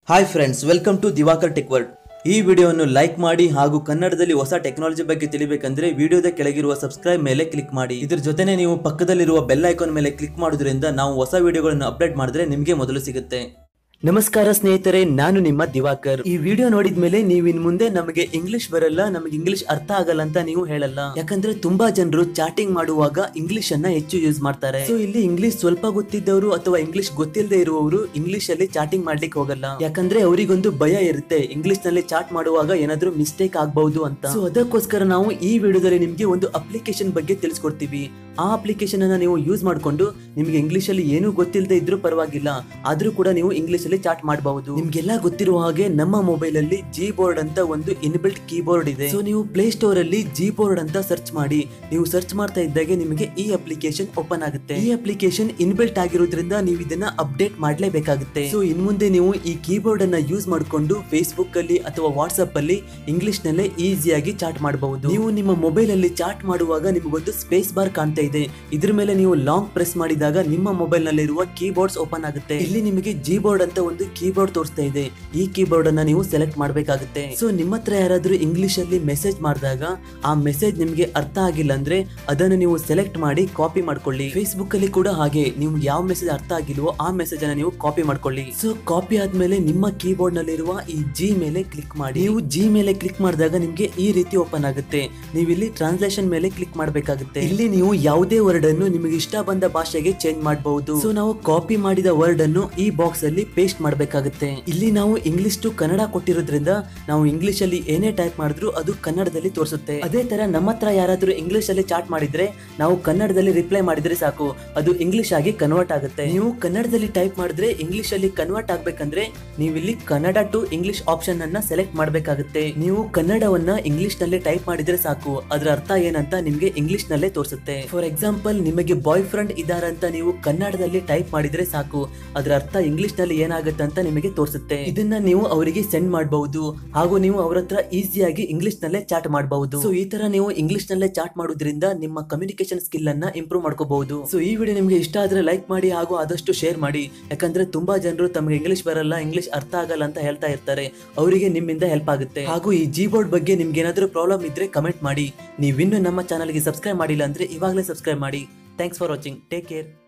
hi friends welcome to Divakar tech world ಈ ವಿಡಿಯೋವನ್ನು like ಮಾಡಿ ಹಾಗೂ ಕನ್ನಡದಲ್ಲಿ ಹೊಸ ಟೆಕ್ನಾಲಜಿ ಬಗ್ಗೆ ತಿಳಿಬೇಕಂದ್ರೆ ವಿಡಿಯೋದ ಕೆಳಗಿರುವ ಸಬ್ಸ್ಕ್ರೈಬ್ ಮೇಲೆ ಕ್ಲಿಕ್ ಮಾಡಿ ಇದ್ರ ಜೊತೆನೆ ನೀವು ಪಕ್ಕದಲ್ಲಿರುವ ಬೆಲ್ ಐಕಾನ್ ಮೇಲೆ ಕ್ಲಿಕ್ ಮಾಡೋದ್ರಿಂದ ನಾವು ಹೊಸ ವಿಡಿಯೋಗಳನ್ನು ಅಪ್ಡೇಟ್ ಮಾಡಿದ್ರೆ ನಿಮಗೆ ಮೊದಲು ಸಿಗುತ್ತೆ ನಮಸ್ಕಾರ ಸ್ನೇಹಿತರೆ ನಾನು ನಿಮ್ಮ ದಿವಾಕರ್ ಈ ವಿಡಿಯೋ ನೋಡಿದ ಮೇಲೆ ನೀವು ಇನ್ ಮುಂದೆ ನಮಗೆ ಇಂಗ್ಲಿಷ್ ಬರಲ್ಲ ನಮಗೆ ಇಂಗ್ಲಿಷ್ ಅರ್ಥ ಆಗಲ್ಲ ಅಂತ ನೀವು ಹೇಳಲ್ಲ ಯಾಕಂದ್ರೆ ತುಂಬಾ ಜನರು ಚಾಟಿಂಗ್ ಮಾಡುವಾಗ ಇಂಗ್ಲಿಷ್ ಅನ್ನ ಹೆಚ್ಚು ಯೂಸ್ ಮಾಡ್ತಾರೆ ಸೊ ಇಲ್ಲಿ ಇಂಗ್ಲಿಷ್ ಸ್ವಲ್ಪ ಗೊತ್ತಿದ್ದವರು ಅಥವಾ ಇಂಗ್ಲಿಷ್ ಗೊತ್ತಿಲ್ಲದೆ ಇರುವವರು ಇಂಗ್ಲಿಷ್ ಅಲ್ಲಿ ಚಾಟಿಂಗ್ ಮಾಡ್ಲಿಕ್ಕೆ ಹೋಗಲ್ಲ ಯಾಕಂದ್ರೆ ಅವರಿಗೊಂದು ಭಯ ಇರುತ್ತೆ ಇಂಗ್ಲಿಷ್ ನಲ್ಲಿ ಚಾಟ್ ಮಾಡುವಾಗ ಏನಾದ್ರೂ ಮಿಸ್ಟೇಕ್ ಆಗಬಹುದು ಅಂತ ಸೊ ಅದಕ್ಕೋಸ್ಕರ ನಾವು ಈ ವಿಡಿಯೋದಲ್ಲಿ ನಿಮ್ಗೆ ಒಂದು ಅಪ್ಲಿಕೇಶನ್ ಬಗ್ಗೆ ತಿಳಿಸ್ಕೊಡ್ತೀವಿ ಆ ಅಪ್ಲಿಕೇಶನ್ ಅನ್ನ ನೀವು ಯೂಸ್ ಮಾಡ್ಕೊಂಡು ನಿಮ್ಗೆ ಇಂಗ್ಲಿಷ್ ಅಲ್ಲಿ ಏನು ಗೊತ್ತಿಲ್ಲದೆ ಇದ್ರೂ ಪರವಾಗಿಲ್ಲ ಆದ್ರೂ ಕೂಡ ನೀವು ಇಂಗ್ಲಿಷ್ ಅಲ್ಲಿ ಚಾಟ್ ಮಾಡಬಹುದು ನಿಮ್ಗೆಲ್ಲ ಗೊತ್ತಿರುವ ಹಾಗೆ ನಮ್ಮ ಮೊಬೈಲ್ ಅಲ್ಲಿ ಜಿ ಬೋರ್ಡ್ ಅಂತ ಒಂದು ಇನ್ಬಿಲ್ಟ್ ಕೀಬೋರ್ಡ್ ಇದೆ ಸೊ ನೀವು ಪ್ಲೇ ಸ್ಟೋರ್ ಅಲ್ಲಿ ಜಿ ಬೋರ್ಡ್ ಅಂತ ಸರ್ಚ್ ಮಾಡಿ ನೀವು ಸರ್ಚ್ ಮಾಡ್ತಾ ಇದ್ದಾಗೆ ನಿಮಗೆ ಈ ಅಪ್ಲಿಕೇಶನ್ ಓಪನ್ ಆಗುತ್ತೆ ಈ ಅಪ್ಲಿಕೇಶನ್ ಇನ್ಬಿಲ್ಟ್ ಆಗಿರೋದ್ರಿಂದ ನೀವು ಇದನ್ನ ಅಪ್ಡೇಟ್ ಮಾಡ್ಲೇಬೇಕಾಗುತ್ತೆ ಸೊ ಇನ್ ಮುಂದೆ ನೀವು ಈ ಕೀಬೋರ್ಡ್ ಅನ್ನ ಯೂಸ್ ಮಾಡಿಕೊಂಡು ಫೇಸ್ಬುಕ್ ಅಲ್ಲಿ ಅಥವಾ ವಾಟ್ಸ್ಆಪ್ ಅಲ್ಲಿ ಇಂಗ್ಲಿಷ್ ನಲ್ಲೇ ಈಸಿಯಾಗಿ ಚಾಟ್ ಮಾಡಬಹುದು ನೀವು ನಿಮ್ಮ ಮೊಬೈಲ್ ಅಲ್ಲಿ ಚಾಟ್ ಮಾಡುವಾಗ ನಿಮಗೊಂದು ಸ್ಪೇಸ್ ಬಾರ್ ಕಾಣ್ತಾ ಇದೆ ಇದ್ರ ಮೇಲೆ ನೀವು ಲಾಂಗ್ ಪ್ರೆಸ್ ಮಾಡಿದಾಗ ನಿಮ್ಮ ಮೊಬೈಲ್ ನಲ್ಲಿರುವ ಕೀಬೋರ್ಡ್ಸ್ ಓಪನ್ ಆಗುತ್ತೆ ಇಲ್ಲಿ ನಿಮಗೆ ಜಿ ಬೋರ್ಡ್ ಅಂತ ಒಂದು ಕೀಬೋರ್ಡ್ ತೋರಿಸ್ತಾ ಇದೆ ಈ ಕೀಬೋರ್ಡ್ ಅನ್ನ ನೀವು ಸೆಲೆಕ್ಟ್ ಮಾಡಬೇಕಾಗುತ್ತೆ ಸೊ ನಿಮ್ಮ ಹತ್ರ ಯಾರಾದ್ರೂ ಇಂಗ್ಲಿಷ್ ಅಲ್ಲಿ ಮೆಸೇಜ್ ಮಾಡಿದಾಗ ಆ ಮೆಸೇಜ್ ನಿಮ್ಗೆ ಅರ್ಥ ಆಗಿಲ್ಲ ಅಂದ್ರೆ ಅದನ್ನು ನೀವು ಸೆಲೆಕ್ಟ್ ಮಾಡಿ ಕಾಪಿ ಮಾಡ್ಕೊಳ್ಳಿ ಫೇಸ್ಬುಕ್ ಅಲ್ಲಿ ಕೂಡ ಹಾಗೆ ನಿಮ್ಗೆ ಯಾವ ಮೆಸೇಜ್ ಅರ್ಥ ಆಗಿಲ್ವೋ ಆ ಮೆಸೇಜ್ ಅನ್ನ ನೀವು ಕಾಪಿ ಮಾಡ್ಕೊಳ್ಳಿ ಸೊ ಕಾಪಿ ಆದ್ಮೇಲೆ ನಿಮ್ಮ ಕೀಬೋರ್ಡ್ ನಲ್ಲಿರುವ ಈ ಜಿ ಮೇಲೆ ಕ್ಲಿಕ್ ಮಾಡಿ ನೀವು ಜಿ ಮೇಲೆ ಕ್ಲಿಕ್ ಮಾಡಿದಾಗ ನಿಮ್ಗೆ ಈ ರೀತಿ ಓಪನ್ ಆಗುತ್ತೆ ನೀವು ಇಲ್ಲಿ ಟ್ರಾನ್ಸ್ಲೇಷನ್ ಮೇಲೆ ಕ್ಲಿಕ್ ಮಾಡಬೇಕಾಗುತ್ತೆ ಇಲ್ಲಿ ನೀವು ಯಾವುದೇ ವರ್ಡ್ ಅನ್ನು ನಿಮಗೆ ಇಷ್ಟ ಬಂದ ಭಾಷೆಗೆ ಚೇಂಜ್ ಮಾಡಬಹುದು ಸೊ ನಾವು ಕಾಪಿ ಮಾಡಿದ ವರ್ಡ್ ಅನ್ನು ಈ ಬಾಕ್ಸ್ ಅಲ್ಲಿ ಪೇಸ್ಟ್ ಮಾಡಬೇಕಾಗುತ್ತೆ ಇಲ್ಲಿ ನಾವು ಇಂಗ್ಲಿಷ್ ಟು ಕನ್ನಡ ಕೊಟ್ಟಿರೋದ್ರಿಂದ ನಾವು ಇಂಗ್ಲಿಷ್ ಅಲ್ಲಿ ಏನೇ ಟೈಪ್ ಮಾಡಿದ್ರು ಅದು ಕನ್ನಡದಲ್ಲಿ ತೋರಿಸುತ್ತೆ ಅದೇ ತರ ನಮ್ಮ ಹತ್ರ ಯಾರಾದ್ರೂ ಇಂಗ್ಲಿಷ್ ಅಲ್ಲಿ ಚಾಟ್ ಮಾಡಿದ್ರೆ ನಾವು ಕನ್ನಡದಲ್ಲಿ ರಿಪ್ಲೈ ಮಾಡಿದ್ರೆ ಸಾಕು ಅದು ಇಂಗ್ಲಿಷ್ ಆಗಿ ಕನ್ವರ್ಟ್ ಆಗುತ್ತೆ ನೀವು ಕನ್ನಡದಲ್ಲಿ ಟೈಪ್ ಮಾಡಿದ್ರೆ ಇಂಗ್ಲಿಷ್ ಅಲ್ಲಿ ಕನ್ವರ್ಟ್ ಆಗ್ಬೇಕಂದ್ರೆ ನೀವು ಇಲ್ಲಿ ಕನ್ನಡ ಟು ಇಂಗ್ಲಿಷ್ ಆಪ್ಷನ್ ಅನ್ನ ಸೆಲೆಕ್ಟ್ ಮಾಡಬೇಕಾಗುತ್ತೆ ನೀವು ಕನ್ನಡವನ್ನ ಇಂಗ್ಲಿಷ್ ನಲ್ಲಿ ಟೈಪ್ ಮಾಡಿದ್ರೆ ಸಾಕು ಅದರ ಅರ್ಥ ಏನಂತ ನಿಮ್ಗೆ ಇಂಗ್ಲಿಷ್ ನಲ್ಲೇ ತೋರಿಸುತ್ತೆ ಫಾರ್ ಎಕ್ಸಾಂಪಲ್ ನಿಮಗೆ ಬಾಯ್ ಫ್ರೆಂಡ್ ಇದಾರಂತ ನೀವು ಕನ್ನಡದಲ್ಲಿ ಟೈಪ್ ಮಾಡಿದ್ರೆ ಸಾಕು ಅದರ ಅರ್ಥ ಇಂಗ್ಲಿಷ್ ನಲ್ಲಿ ಏನಾಗುತ್ತೆ ಅಂತ ನಿಮಗೆ ತೋರಿಸುತ್ತೆ ಇದನ್ನ ನೀವು ಅವರಿಗೆ ಸೆಂಡ್ ಮಾಡಬಹುದು ಹಾಗೂ ನೀವು ಅವ್ರ ಹತ್ರ ಈಸಿಯಾಗಿ ಇಂಗ್ಲಿಷ್ ನಲ್ಲೇ ಚಾಟ್ ಮಾಡಬಹುದು ಸೊ ಈ ತರ ನೀವು ಇಂಗ್ಲಿಷ್ ನಲ್ಲೇ ಚಾಟ್ ಮಾಡೋದ್ರಿಂದ ನಿಮ್ಮ ಕಮ್ಯುನಿಕೇಶನ್ ಸ್ಕಿಲ್ ಅನ್ನ ಇಂಪ್ರೂವ್ ಮಾಡ್ಕೋಬಹುದು ಸೊ ಈ ವಿಡಿಯೋ ನಿಮಗೆ ಇಷ್ಟ ಆದ್ರೆ ಲೈಕ್ ಮಾಡಿ ಹಾಗೂ ಆದಷ್ಟು ಶೇರ್ ಮಾಡಿ ಯಾಕಂದ್ರೆ ತುಂಬಾ ಜನರು ತಮಗೆ ಇಂಗ್ಲಿಷ್ ಬರಲ್ಲ ಇಂಗ್ಲಿಷ್ ಅರ್ಥ ಆಗಲ್ಲ ಅಂತ ಹೇಳ್ತಾ ಇರ್ತಾರೆ ಅವರಿಗೆ ನಿಮ್ಮಿಂದ ಹೆಲ್ಪ್ ಆಗುತ್ತೆ ಹಾಗೂ ಈ ಜಿ ಬೋರ್ಡ್ ಬಗ್ಗೆ ನಿಮ್ಗೆ ಏನಾದ್ರೂ ಪ್ರಾಬ್ಲಮ್ ಇದ್ರೆ ಕಮೆಂಟ್ ಮಾಡಿ ನೀವಿನ್ನು ನಮ್ಮ ಚಾನಲ್ಗೆ ಸಬ್ಸ್ಕ್ರೈಬ್ ಮಾಡಿಲ್ಲ ಅಂದ್ರೆ ಇವಾಗಲೇ ಸಬ್ಸ್ಕ್ರೈಬ್ ಮಾಡಿ thanks for watching take care